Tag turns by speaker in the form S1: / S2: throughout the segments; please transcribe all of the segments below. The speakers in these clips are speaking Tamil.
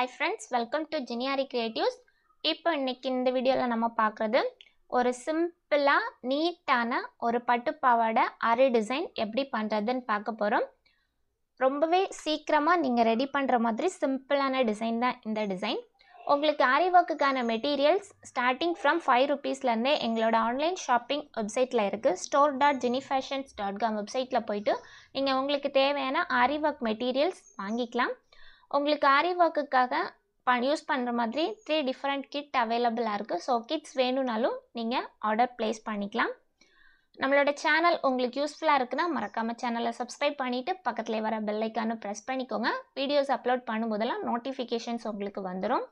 S1: ஹாய் ஃப்ரெண்ட்ஸ் வெல்கம் டு ஜினியாரி கிரியேட்டிவ்ஸ் இப்போ இன்னைக்கு இந்த வீடியோவில் நம்ம பார்க்குறது ஒரு சிம்பிளாக நீட்டான ஒரு பட்டு பாவாடை அரை டிசைன் எப்படி பண்ணுறதுன்னு பார்க்க போகிறோம் ரொம்பவே சீக்கிரமாக நீங்கள் ரெடி பண்ணுற மாதிரி சிம்பிளான டிசைன் தான் இந்த டிசைன் உங்களுக்கு ஆரி ஒர்க்குக்கான மெட்டீரியல்ஸ் ஸ்டார்டிங் ஃப்ரம் ஃபைவ் ருபீஸ்லேருந்தே எங்களோட ஆன்லைன் ஷாப்பிங் வெப்சைட்டில் இருக்குது store dot Jini fashions dot com வெப்சைட்டில் போயிட்டு நீங்கள் உங்களுக்கு தேவையான ஆரி ஒர்க் மெட்டீரியல்ஸ் வாங்கிக்கலாம் உங்களுக்கு ஆரி ஒர்க்குக்காக ப யூஸ் பண்ணுற மாதிரி த்ரீ டிஃப்ரெண்ட் கிட் அவைலபிளாக இருக்குது ஸோ கிட்ஸ் வேணும்னாலும் நீங்கள் ஆர்டர் ப்ளேஸ் பண்ணிக்கலாம் நம்மளோட சேனல் உங்களுக்கு யூஸ்ஃபுல்லாக இருக்குன்னா மறக்காமல் சேனலை சப்ஸ்கிரைப் பண்ணிவிட்டு பக்கத்தில் வர பெல்லைக்கானு ப்ரெஸ் பண்ணிக்கோங்க வீடியோஸ் அப்லோட் பண்ணும்போதெல்லாம் நோட்டிஃபிகேஷன்ஸ் உங்களுக்கு வந்துடும்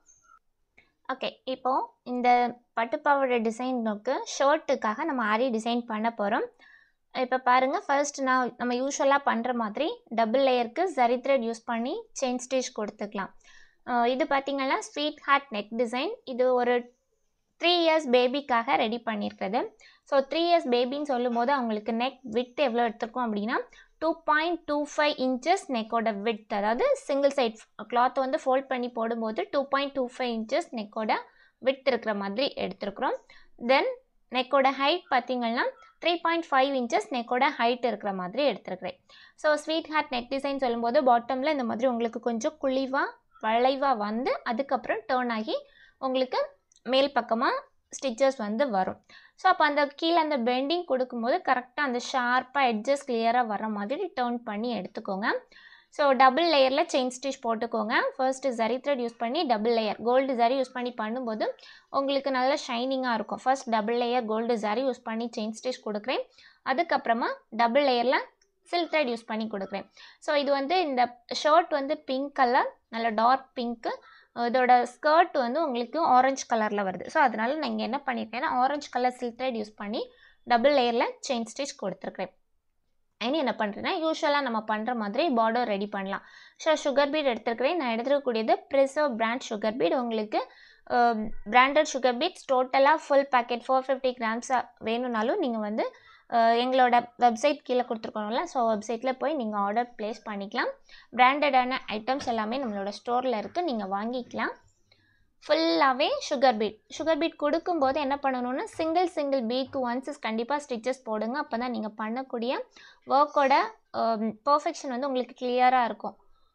S1: ஓகே இப்போது இந்த பட்டுப்பாவோட டிசைனுக்கு ஷர்ட்டுக்காக நம்ம ஆரி டிசைன் பண்ண போகிறோம் இப்போ பாருங்கள் ஃபர்ஸ்ட் நான் நம்ம யூஸ்வலாக பண்ணுற மாதிரி டபுள் லேயருக்கு ஜரி த்ரெட் யூஸ் பண்ணி செயின் ஸ்டிச் கொடுத்துக்கலாம் அஹ் இது பார்த்திங்கன்னா ஸ்வீட் ஹார்ட் நெக் டிசைன் இது ஒரு த்ரீ இயர்ஸ் பேபிக்காக ரெடி பண்ணியிருக்கிறது ஸோ த்ரீ இயர்ஸ் பேபின்னு சொல்லும்போது அவங்களுக்கு நெக் வித் எவ்வளோ எடுத்திருக்கோம் அப்படின்னா two point two five inches நெக்கோட வித் அதாவது சிங்கிள் சைட் கிளாத் வந்து ஃபோல்ட் பண்ணி போடும்போது two point two five inches நெக்கோட வித் இருக்கிற மாதிரி எடுத்திருக்கிறோம் தென் நெக்கோட ஹைட் பார்த்திங்கன்னா த்ரீ பாயிண்ட் ஃபைவ் இன்ச்சஸ் நெக்கோட ஹைட் இருக்கிற மாதிரி எடுத்துருக்கிறேன் so sweetheart neck design சொல்லும்போது பாட்டமில் இந்த மாதிரி உங்களுக்கு கொஞ்சம் குழிவாக வளைவாக வந்து அதுக்கப்புறம் டேர்ன் ஆகி உங்களுக்கு மேல் பக்கமாக ஸ்டிச்சஸ் வந்து வரும் ஸோ அப்போ அந்த கீழே அந்த பெண்டிங் கொடுக்கும்போது கரெக்டாக அந்த ஷார்ப்பாக எட்ஜஸ் கிளியராக வர மாதிரி டேர்ன் பண்ணி எடுத்துக்கோங்க ஸோ டபுள் லேயரில் செயின் ஸ்டிச் போட்டுக்கோங்க ஃபர்ஸ்ட்டு ஜரி த்ரெட் யூஸ் பண்ணி double layer gold zari use பண்ணி பண்ணும்போது உங்களுக்கு நல்ல ஷைனிங்காக இருக்கும் first double layer gold zari use பண்ணி செயின் ஸ்டிச் கொடுக்குறேன் அதுக்கப்புறமா டபுள் லேயரில் சில்க் த்ரெட் யூஸ் பண்ணி கொடுக்குறேன் ஸோ இது வந்து இந்த ஷர்ட் வந்து பிங்க் கலர் நல்ல டார்க் பிங்க்கு இதோட ஸ்கர்ட் வந்து உங்களுக்கு ஆரஞ்சு கலரில் வருது ஸோ அதனால் நான் இங்கே என்ன பண்ணியிருக்கேன்னா orange colour silk thread use பண்ணி டபுள் லேயரில் செயின் ஸ்டிச் கொடுத்துருக்குறேன் இனி என்ன பண்ணுறேன்னா யூஸ்வலாக நம்ம பண்ணுற மாதிரி பார்டர் ரெடி பண்ணலாம் ஸோ சுகர் பீட் எடுத்துருக்கிறேன் நான் எடுத்துக்கக்கூடியது ப்ரிசர்வ் பிராண்ட் சுகர் பீட் உங்களுக்கு பிராண்டட் சுகர் பீட்ஸ் டோட்டலாக ஃபுல் பேக்கெட் ஃபோர் ஃபிஃப்டி கிராம்ஸாக வேணும்னாலும் நீங்கள் வந்து எங்களோட வெப்சைட் கீழே கொடுத்துருக்கோம்ல ஸோ வெப்சைட்டில் போய் நீங்கள் ஆர்டர் ப்ளேஸ் பண்ணிக்கலாம் பிராண்டடான ஐட்டம்ஸ் எல்லாமே நம்மளோட ஸ்டோரில் இருக்குது நீங்கள் வாங்கிக்கலாம் ஃபுல்லாகவே சுகர் பீட் சுகர் பீட் கொடுக்கும்போது என்ன பண்ணணும்னா சிங்கிள் சிங்கிள் பீட்க்கு ஒன்ஸஸ் கண்டிப்பாக ஸ்டிச்சஸ் போடுங்க அப்போ தான் நீங்கள் பண்ணக்கூடிய ஒர்க்கோட பர்ஃபெக்ஷன் வந்து உங்களுக்கு கிளியராக இருக்கும்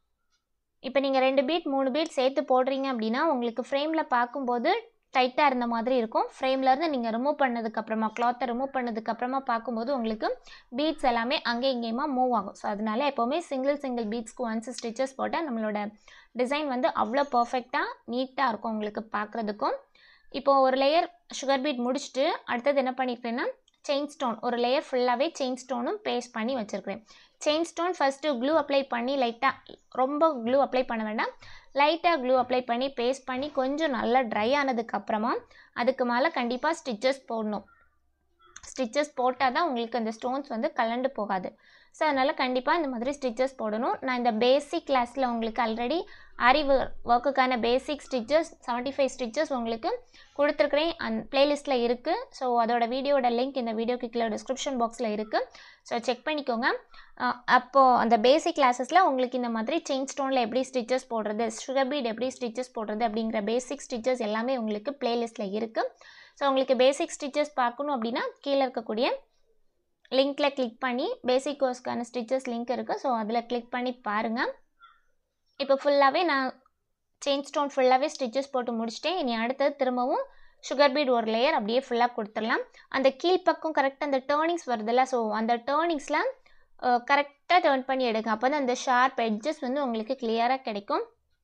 S1: இப்போ நீங்கள் ரெண்டு பீட் மூணு பீட் சேர்த்து போடுறீங்க அப்படின்னா உங்களுக்கு ஃப்ரேமில் பார்க்கும்போது டைட்டாக இருந்த மாதிரி இருக்கும் ஃப்ரேம்லேருந்து நீங்கள் ரிமூவ் பண்ணதுக்கப்புறமா கிளாத்தை ரிமூவ் பண்ணதுக்கப்புறமா பார்க்கும்போது உங்களுக்கு பீட்ஸ் எல்லாமே அங்கே இங்கேயுமா மூவ் ஆகும் ஸோ அதனால எப்போவுமே சிங்கிள் சிங்கிள் பீட்ஸ்க்கு ஒன்ஸ் ஸ்டிச்சஸ் போட்டால் நம்மளோட டிசைன் வந்து அவ்வளோ பர்ஃபெக்டாக நீட்டாக இருக்கும் உங்களுக்கு பார்க்குறதுக்கும் இப்போது ஒரு லேயர் சுகர் பீட் முடிச்சுட்டு அடுத்தது என்ன பண்ணியிருக்கேன்னா செயின் ஸ்டோன் ஒரு லேயர் ஃபுல்லாகவே செயின் ஸ்டோனும் பேஸ்ட் பண்ணி வச்சுருக்கிறேன் chain stone first glue apply பண்ணி லைட்டாக ரொம்ப க்ளூ அப்ளை பண்ண வேண்டாம் லைட்டாக க்ளூ அப்ளை பண்ணி பேஸ்ட் பண்ணி கொஞ்சம் நல்லா ட்ரை ஆனதுக்கப்புறமா அதுக்கு மேலே கண்டிப்பாக ஸ்டிச்சஸ் போடணும் ஸ்டிச்சஸ் போட்டால் தான் உங்களுக்கு அந்த ஸ்டோன்ஸ் வந்து கலண்டு போகாது ஸோ அதனால் கண்டிப்பாக இந்த மாதிரி ஸ்டிச்சஸ் போடணும் நான் இந்த பேசிக் கிளாஸில் உங்களுக்கு ஆல்ரெடி ஆரி ஒர்க்குக்கான basic stitches seventy five stitches உங்களுக்கு கொடுத்துருக்குறேன் அந் பிளேலிஸ்ட்டில் இருக்குது ஸோ அதோட வீடியோட லிங்க் இந்த வீடியோக்கு கீழே டிஸ்கிரிப்ஷன் பாக்ஸில் இருக்குது ஸோ செக் பண்ணிக்கோங்க அப்போது அந்த பேசிக் கிளாஸஸில் உங்களுக்கு இந்த மாதிரி செயின் ஸ்டோனில் எப்படி ஸ்டிச்சஸ் போடுறது சுகர் பீட் எப்படி ஸ்டிச்சஸ் போடுறது அப்படிங்கிற பேசிக் ஸ்டிச்சஸ் எல்லாமே உங்களுக்கு பிளேலிஸ்ட்டில் இருக்குது ஸோ உங்களுக்கு பேசிக் ஸ்டிச்சஸ் பார்க்கணும் அப்படின்னா கீழே இருக்கக்கூடிய லிங்க்கில் கிளிக் பண்ணி பேசிக் கோர்ஸ்க்கான ஸ்டிச்சஸ் லிங்க் இருக்குது ஸோ அதில் கிளிக் பண்ணி பாருங்கள் இப்போ ஃபுல்லாகவே நான் செயின் ஸ்டோன் ஃபுல்லாகவே ஸ்டிச்சஸ் போட்டு முடிச்சிட்டேன் இனி அடுத்தது திரும்பவும் சுகர் பீட் ஒரு லேயர் அப்படியே ஃபுல்லாக கொடுத்துடலாம் அந்த கீழ்ப்பக்கம் கரெக்டாக அந்த டேர்னிங்ஸ் வருதுல்ல ஸோ அந்த டேர்னிங்ஸில் கரெக்டாக டேர்ன் பண்ணி எடுங்க அப்போ தான் அந்த ஷார்ப் எட்ஜஸ் வந்து உங்களுக்கு கிளியராக கிடைக்கும்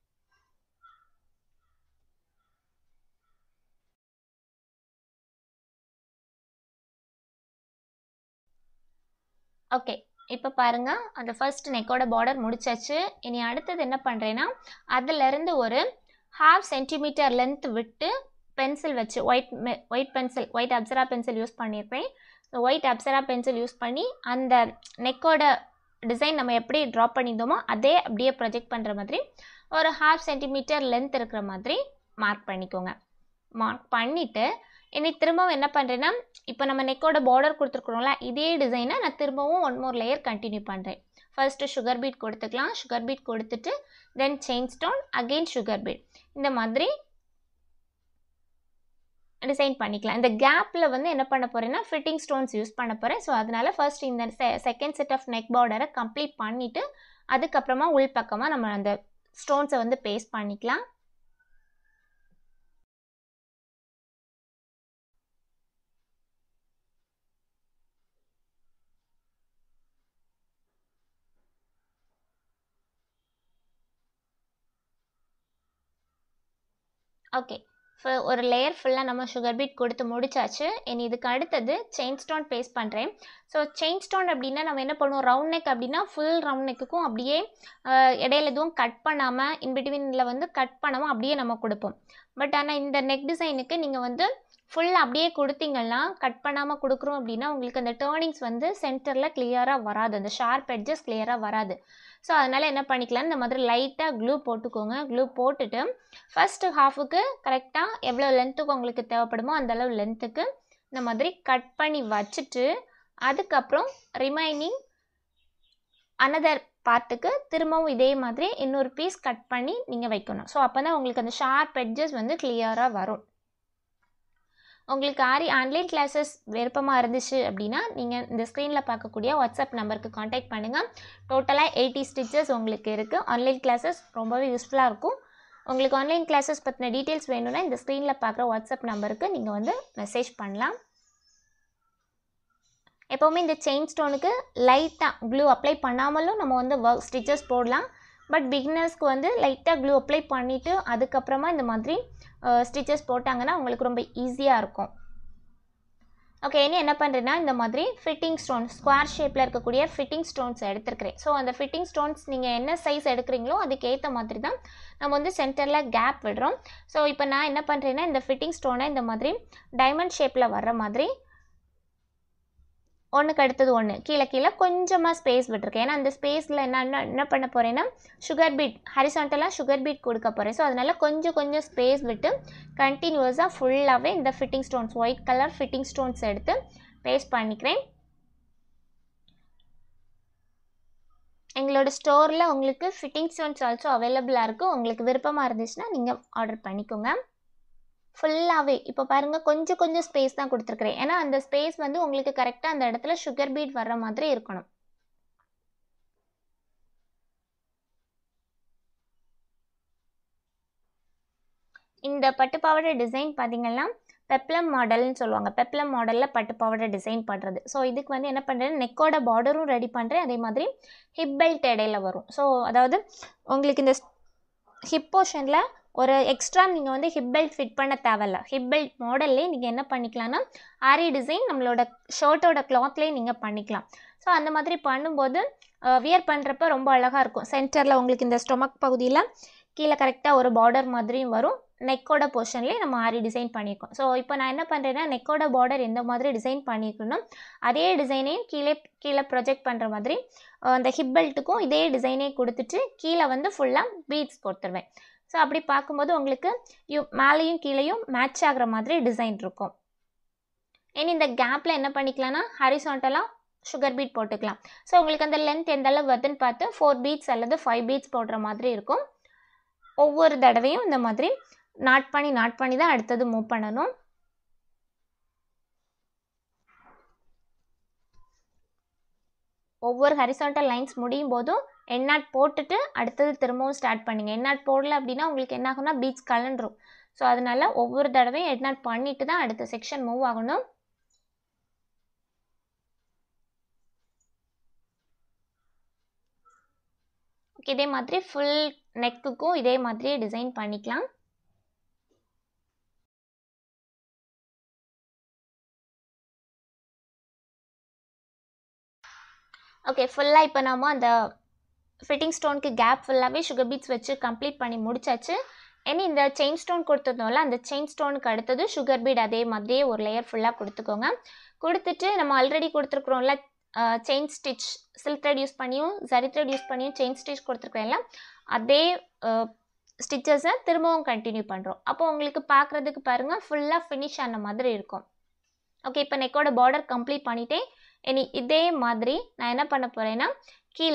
S1: ஓகே இப்போ பாருங்கள் அந்த ஃபர்ஸ்ட் நெக்கோட பார்டர் முடிச்சாச்சு இனி அடுத்தது என்ன பண்ணுறேன்னா அதிலிருந்து ஒரு ஹாஃப் சென்டிமீட்டர் லென்த் விட்டு பென்சில் வச்சு white white pencil white Apsara pencil use பண்ணியிருப்பேன் ஒயிட் அப்சரா பென்சில் யூஸ் பண்ணி அந்த நெக்கோட டிசைன் நம்ம எப்படி ட்ரா பண்ணியிருந்தோமோ அதே அப்படியே ப்ரொஜெக்ட் பண்ணுற மாதிரி ஒரு ஹாஃப் சென்டிமீட்டர் லென்த் இருக்கிற மாதிரி மார்க் பண்ணிக்கோங்க மார்க் பண்ணிவிட்டு இனி திரும்பவும் என்ன பண்ணுறேன்னா இப்போ நம்ம நெக்கோட பார்டர் கொடுத்துருக்குறோம்ல இதே டிசைனை நான் திரும்பவும் ஒன் மோர் லேயர் கண்டினியூ பண்ணுறேன் ஃபர்ஸ்ட்டு சுகர் பீட் கொடுத்துக்கலாம் சுகர் பீட் கொடுத்துட்டு then chain stone again sugar bead இந்த மாதிரி டிசைன் பண்ணிக்கலாம் இந்த கேப்பில் வந்து என்ன பண்ண போகிறேன்னா ஃபிட்டிங் ஸ்டோன்ஸ் யூஸ் பண்ண போகிறேன் ஸோ அதனால் ஃபர்ஸ்ட் இந்த செகண்ட் செட் ஆஃப் நெக் பார்டரை கம்ப்ளீட் பண்ணிவிட்டு அதுக்கப்புறமா உள் பக்கமாக நம்ம அந்த ஸ்டோன்ஸை வந்து பேஸ்ட் பண்ணிக்கலாம் ஓகே ஒரு லேயர் ஃபுல்லாக நம்ம சுகர் பீட் கொடுத்து முடிச்சாச்சு இனி இதுக்கு அடுத்தது செயின் ஸ்டோன் பேஸ்ட் பண்ணுறேன் ஸோ செயின் ஸ்டோன் அப்படின்னா நம்ம என்ன பண்ணுவோம் ரவுண்ட் நெக் அப்படின்னா ஃபுல் ரவுண்ட் நெக்குக்கும் அப்படியே இடையில எதுவும் கட் பண்ணாமல் இன்பிட்வீனில் வந்து கட் பண்ணாமல் அப்படியே நம்ம கொடுப்போம் பட் ஆனால் இந்த நெக் டிசைனுக்கு நீங்கள் வந்து ஃபுல் அப்படியே கொடுத்தீங்கன்னா கட் பண்ணாமல் கொடுக்குறோம் அப்படின்னா உங்களுக்கு அந்த டேர்னிங்ஸ் வந்து சென்டரில் கிளியராக வராது அந்த ஷார்ப் எட்ஜஸ் கிளியராக வராது ஸோ அதனால் என்ன பண்ணிக்கலாம் இந்த மாதிரி லைட்டாக க்ளூ போட்டுக்கோங்க க்ளூ போட்டுட்டு ஃபஸ்ட்டு ஹாஃபுக்கு கரெக்டாக எவ்வளோ லென்த்துக்கு உங்களுக்கு தேவைப்படுமோ அந்தளவு லென்த்துக்கு இந்த மாதிரி கட் பண்ணி வச்சுட்டு அதுக்கப்புறம் ரிமைனிங் அனதர் பார்ட்டுக்கு திரும்பவும் இதே மாதிரி இன்னொரு பீஸ் கட் பண்ணி நீங்கள் வைக்கணும் ஸோ அப்போ தான் உங்களுக்கு அந்த ஷார்ப் எட்ஜஸ் வந்து கிளியராக வரும் உங்களுக்கு ஆரி ஆன்லைன் கிளாஸஸ் விருப்பமாக இருந்துச்சு அப்படின்னா நீங்கள் இந்த ஸ்க்ரீனில் பார்க்கக்கூடிய வாட்ஸ்அப் நம்பருக்கு காண்டாக்ட் பண்ணுங்கள் டோட்டலாக எயிட்டி ஸ்டிச்சஸ் உங்களுக்கு இருக்குது ஆன்லைன் கிளாஸஸ் ரொம்பவே யூஸ்ஃபுல்லாக இருக்கும் உங்களுக்கு ஆன்லைன் கிளாஸஸ் பற்றின டீட்டெயில்ஸ் வேணும்னா இந்த ஸ்க்ரீனில் பார்க்குற வாட்ஸ்அப் நம்பருக்கு நீங்கள் வந்து மெசேஜ் பண்ணலாம் எப்போவுமே இந்த செயின் ஸ்டோனுக்கு லைட்டாக க்ளூ அப்ளை பண்ணாமலும் நம்ம வந்து ஒர்க் ஸ்டிச்சஸ் போடலாம் பட் பிகினர்ஸ்க்கு வந்து லைட்டாக க்ளூ அப்ளை பண்ணிவிட்டு அதுக்கப்புறமா இந்த மாதிரி ஸ்டிச்சஸ் போட்டாங்கன்னா உங்களுக்கு ரொம்ப ஈஸியாக இருக்கும் ஓகே இனி என்ன பண்ணுறேன்னா இந்த மாதிரி ஃபிட்டிங் ஸ்டோன்ஸ் ஸ்கொயர் ஷேப்பில் இருக்கக்கூடிய ஃபிட்டிங் ஸ்டோன்ஸ் எடுத்துருக்கிறேன் ஸோ அந்த ஃபிட்டிங் ஸ்டோன்ஸ் நீங்கள் என்ன சைஸ் எடுக்கிறீங்களோ அதுக்கு ஏற்ற மாதிரி தான் நம்ம வந்து சென்டரில் கேப் விடுறோம் ஸோ இப்போ நான் என்ன பண்ணுறேன்னா இந்த ஃபிட்டிங் ஸ்டோனை இந்த மாதிரி டைமண்ட் ஷேப்பில் வர்ற மாதிரி ஒன்றுக்கு அடுத்தது ஒன்று கீழே கீழே கொஞ்சமாக ஸ்பேஸ் விட்டுருக்கேன் ஏன்னா அந்த ஸ்பேஸில் என்ன என்ன என்ன பண்ண போகிறேன்னா சுகர் பீட் ஹரிசாண்டலாக சுகர் பீட் கொடுக்க போகிறேன் ஸோ அதனால் கொஞ்சம் கொஞ்சம் ஸ்பேஸ் விட்டு கண்டினியூஸாக ஃபுல்லாகவே இந்த fitting stones white colour fitting stones எடுத்து பேஸ்ட் பண்ணிக்கிறேன் எங்களோட ஸ்டோரில் உங்களுக்கு ஃபிட்டிங் ஸ்டோன்ஸ் ஆல்சோ அவைலபிளாக இருக்குது உங்களுக்கு விருப்பமாக இருந்துச்சுன்னா நீங்கள் ஆர்டர் பண்ணிக்கோங்க ஃபுல்லாகவே இப்போ பாருங்கள் கொஞ்சம் கொஞ்சம் ஸ்பேஸ் தான் கொடுத்துருக்குறேன் ஏன்னா அந்த ஸ்பேஸ் வந்து உங்களுக்கு கரெக்டாக அந்த இடத்துல சுகர் பீட் வர்ற மாதிரி இருக்கணும் இந்த பட்டுப்பாவாடை டிசைன் பார்த்தீங்கன்னா பெப்ளம் மாடல்னு சொல்லுவாங்க பெப்ளம் மாடலில் பட்டுப்பாவாடை டிசைன் பண்ணுறது ஸோ இதுக்கு வந்து என்ன பண்ணுறேன் நெக்கோட பார்டரும் ரெடி பண்ணுறேன் அதே மாதிரி ஹிப் பெல்ட் இடையில வரும் ஸோ அதாவது உங்களுக்கு இந்த ஹிப் போர்ஷனில் ஒரு எக்ஸ்ட்ரா நீங்கள் வந்து ஹிப் பெல்ட் ஃபிட் பண்ண தேவையில்ல ஹிப் பெல்ட் மாடல்லே நீங்கள் என்ன பண்ணிக்கலாம்னா ஆரி டிசைன் நம்மளோட ஷர்ட்டோட கிளாத்லேயே நீங்கள் பண்ணிக்கலாம் ஸோ அந்த மாதிரி பண்ணும்போது வியர் பண்ணுறப்ப ரொம்ப அழகாக இருக்கும் சென்டரில் உங்களுக்கு இந்த ஸ்டொமக் பகுதியில் கீழே கரெக்டாக ஒரு பார்டர் மாதிரியும் வரும் நெக்கோட போர்ஷன்லேயே நம்ம ஆரி டிசைன் பண்ணியிருக்கோம் ஸோ இப்போ நான் என்ன பண்ணுறேன்னா நெக்கோட பார்டர் எந்த மாதிரி டிசைன் பண்ணியிருக்கணும் அதே டிசைனையும் கீழே கீழே ப்ரொஜெக்ட் பண்ணுற மாதிரி அந்த ஹிப் பெல்ட்டுக்கும் இதே டிசைனே கொடுத்துட்டு கீழே வந்து ஃபுல்லாக பீட்ஸ் போட்டுருவேன் ஸோ அப்படி பார்க்கும்போது உங்களுக்கு யூ மேலேயும் கீழேயும் மேட்ச் ஆகிற மாதிரி டிசைன் இருக்கும் இனி இந்த கேப்பில் என்ன பண்ணிக்கலாம்னா ஹரிசாண்டலாக சுகர் பீட் போட்டுக்கலாம் ஸோ உங்களுக்கு அந்த லென்த் எந்த அளவு வருதுன்னு பார்த்து ஃபோர் பீட்ஸ் அல்லது ஃபைவ் பீட்ஸ் போடுற மாதிரி இருக்கும் ஒவ்வொரு தடவையும் இந்த மாதிரி நாட் பண்ணி நாட் பண்ணி தான் அடுத்தது மூவ் பண்ணணும் ஒவ்வொரு ஹரிசாண்டல் லைன்ஸ் முடியும் போதும் எண்ணாட் போட்டுட்டு அடுத்தது திரும்பவும் ஸ்டார்ட் பண்ணிங்க எண்ணாட் போடல அப்படின்னா உங்களுக்கு என்ன ஆகும்னா பீட்ஸ் கலண்டுரும் ஸோ அதனால ஒவ்வொரு தடவையும் எண்ணாட் பண்ணிட்டு தான் அடுத்த செக்ஷன் மூவ் ஆகணும் இதே மாதிரி ஃபுல் நெக்குக்கும் இதே மாதிரியே டிசைன் பண்ணிக்கலாம் ஓகே ஃபுல்லாக இப்போ நாம அந்த ஃபிட்டிங் ஸ்டோனுக்கு கேப் ஃபுல்லாகவே சுகர் பீட்ஸ் வச்சு கம்ப்ளீட் பண்ணி முடிச்சாச்சு இனி இந்த செயின் ஸ்டோன் கொடுத்ததுனால அந்த செயின் ஸ்டோனுக்கு அடுத்தது சுகர் பீட் அதே மாதிரியே ஒரு லேயர் ஃபுல்லாக கொடுத்துக்கோங்க கொடுத்துட்டு நம்ம ஆல்ரெடி கொடுத்துருக்குறோம்ல chain stitch silk thread use பண்ணியும் ஜரி த்ரெட் யூஸ் பண்ணியும் செயின் ஸ்டிச் கொடுத்துருக்கோம்ல அதே ஸ்டிச்சஸை திரும்பவும் கண்டினியூ பண்ணுறோம் அப்போ உங்களுக்கு பார்க்குறதுக்கு பாருங்கள் ஃபுல்லாக ஃபினிஷ் ஆன மாதிரி இருக்கும் ஓகே இப்போ நெக்கோட பார்டர் கம்ப்ளீட் பண்ணிட்டேன் இனி இதே மாதிரி நான் என்ன பண்ண போகிறேன்னா கீழே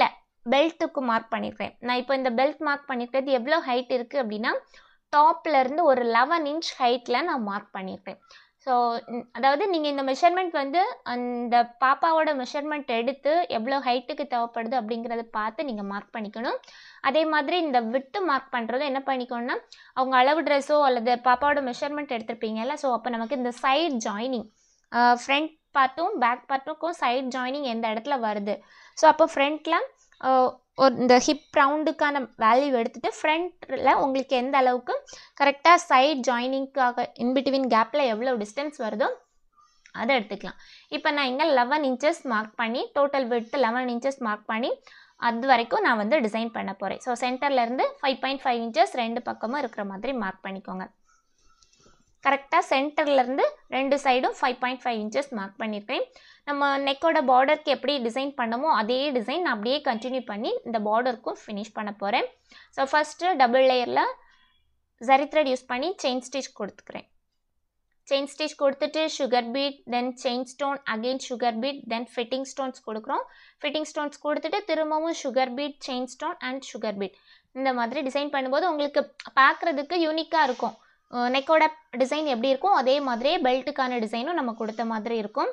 S1: பெல்ட்டுக்கு மார்க் பண்ணியிருக்கேன் நான் இப்போ இந்த பெல்ட் மார்க் பண்ணியிருக்கிறது எவ்வளோ ஹைட் இருக்குது அப்படின்னா டாப்லேருந்து ஒரு லெவன் இன்ச் ஹைட்டில் நான் மார்க் பண்ணியிருக்கேன் ஸோ அதாவது நீங்கள் இந்த மெஷர்மெண்ட் வந்து அந்த பாப்பாவோட மெஷர்மெண்ட் எடுத்து எவ்வளோ ஹைட்டுக்கு தேவைப்படுது அப்படிங்கிறத பார்த்து நீங்கள் மார்க் பண்ணிக்கணும் அதே மாதிரி இந்த விட்டு மார்க் பண்ணுறது என்ன பண்ணிக்கணும்னா அவங்க அளவு ட்ரெஸ்ஸோ அல்லது பாப்பாவோட மெஷர்மெண்ட் எடுத்திருப்பீங்கல்ல ஸோ அப்போ நமக்கு இந்த சைட் ஜாயினிங் ஃப்ரண்ட் பார்ட்டும் பேக் பார்ட்டுக்கும் சைட் ஜாயினிங் எந்த இடத்துல வருது ஸோ அப்போ ஃப்ரண்ட்டில் ஒரு இந்த ஹிப் ரவுண்டுக்கான வேல்யூ எடுத்துகிட்டு ஃப்ரண்ட்டில் உங்களுக்கு எந்த அளவுக்கு கரெக்டாக சைட் ஜாயினிங்க்காக இன்பிட்வீன் கேப்பில் எவ்வளோ டிஸ்டன்ஸ் வருதோ அதை எடுத்துக்கலாம் இப்போ நான் இங்கே லெவன் இன்ச்சஸ் மார்க் பண்ணி டோட்டல் விட்டு லெவன் இன்ச்சஸ் மார்க் பண்ணி அது வரைக்கும் நான் வந்து டிசைன் பண்ண போகிறேன் ஸோ சென்டர்லேருந்து ஃபைவ் பாயிண்ட் ஃபைவ் இன்ச்சஸ் ரெண்டு பக்கமும் இருக்கிற மாதிரி மார்க் பண்ணிக்கோங்க கரெக்டாக சென்டர்லேருந்து ரெண்டு சைடும் five point five inches mark பண்ணியிருக்கேன் நம்ம நெக்கோட பார்டருக்கு எப்படி டிசைன் பண்ணமோ அதே டிசைன் நான் அப்படியே கண்டினியூ பண்ணி இந்த பார்டருக்கும் ஃபினிஷ் பண்ண போகிறேன் ஸோ ஃபஸ்ட்டு டபுள் லேயரில் ஜரி த்ரெட் யூஸ் பண்ணி செயின் ஸ்டிச் கொடுத்துக்கிறேன் செயின் ஸ்டிச் கொடுத்துட்டு sugar bead then chain stone again sugar bead then fitting stones கொடுக்குறோம் ஃபிட்டிங் ஸ்டோன்ஸ் கொடுத்துட்டு திரும்பவும் sugar bead chain stone and sugar bead இந்த மாதிரி டிசைன் பண்ணும்போது உங்களுக்கு பார்க்குறதுக்கு யூனிக்காக இருக்கும் நெக்கோட டிசைன் எப்படி இருக்கும் அதே மாதிரியே பெல்ட்டுக்கான டிசைனும் நம்ம கொடுத்த மாதிரி இருக்கும்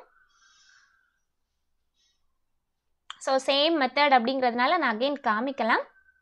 S1: ஸோ சேம் மெத்தட் அப்படிங்கிறதுனால நான் அகெயின் காமிக்கலாம்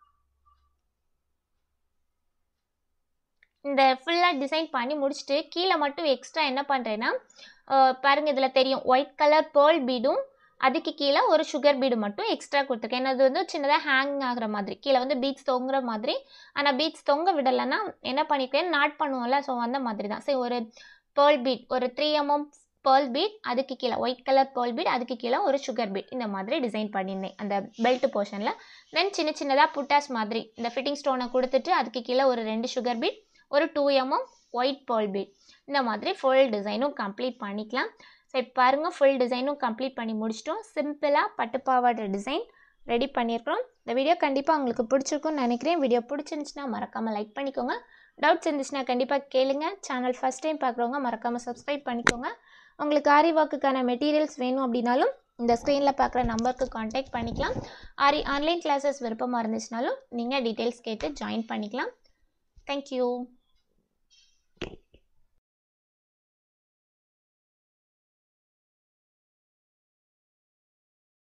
S1: இந்த ஃபுல்லாக டிசைன் பண்ணி முடிச்சுட்டு கீழே மட்டும் எக்ஸ்ட்ரா என்ன பண்ணுறேன்னா பாருங்கள் இதில் தெரியும் ஒயிட் கலர் பேர்ல் பீடும் அதுக்கு கீழே ஒரு சுகர் பீடு மட்டும் எக்ஸ்ட்ரா கொடுத்துருக்கேன் ஏன்னா அது வந்து சின்னதாக ஹேங் ஆகிற மாதிரி கீழே வந்து பீட்ஸ் தொங்குற மாதிரி ஆனால் பீட்ஸ் தொங்க விடலைன்னா என்ன பண்ணியிருக்கேன் நாட் பண்ணுவோம்ல ஸோ அந்த மாதிரி தான் சரி ஒரு பேர்ல் பீட் ஒரு த்ரீ எம்எம் பேர்ல் பீட் அதுக்கு கீழே ஒயிட் கலர் பேர்ல் பீட் அதுக்கு கீழே ஒரு சுகர் பீட் இந்த மாதிரி டிசைன் பண்ணியிருந்தேன் அந்த பெல்ட் போர்ஷனில் தென் சின்ன சின்னதாக புட்டாஸ் மாதிரி இந்த ஃபிட்டிங் ஸ்டோனை கொடுத்துட்டு அதுக்கு கீழே ஒரு ரெண்டு சுகர் பீட் ஒரு two mm white pearl bead இந்த மாதிரி ஃபுல் டிசைனும் கம்ப்ளீட் பண்ணிக்கலாம் ஸோ இப்போ பாருங்கள் ஃபுல் டிசைனும் கம்ப்ளீட் பண்ணி முடிச்சிட்டோம் சிம்பிளாக பட்டுப்பாவாடை டிசைன் ரெடி பண்ணியிருக்கிறோம் இந்த வீடியோ கண்டிப்பாக உங்களுக்கு பிடிச்சிருக்கும்னு நினைக்கிறேன் வீடியோ பிடிச்சிருந்துச்சுன்னா மறக்காமல் லைக் பண்ணிக்கோங்க டவுட்ஸ் இருந்துச்சுன்னா கண்டிப்பாக கேளுங்க சேனல் ஃபஸ்ட் டைம் பார்க்குறவங்க மறக்காமல் சப்ஸ்கிரைப் பண்ணிக்கோங்க உங்களுக்கு ஆரி ஒர்க்குக்கான மெட்டீரியல்ஸ் வேணும் அப்படின்னாலும் இந்த ஸ்க்ரீனில் பார்க்குற நம்பருக்கு காண்டாக்ட் பண்ணிக்கலாம் ஆரி ஆன்லைன் கிளாஸஸ் விருப்பமாக இருந்துச்சுனாலும் நீங்கள் டீட்டெயில்ஸ் கேட்டு ஜாயின் பண்ணிக்கலாம் தேங்க்யூ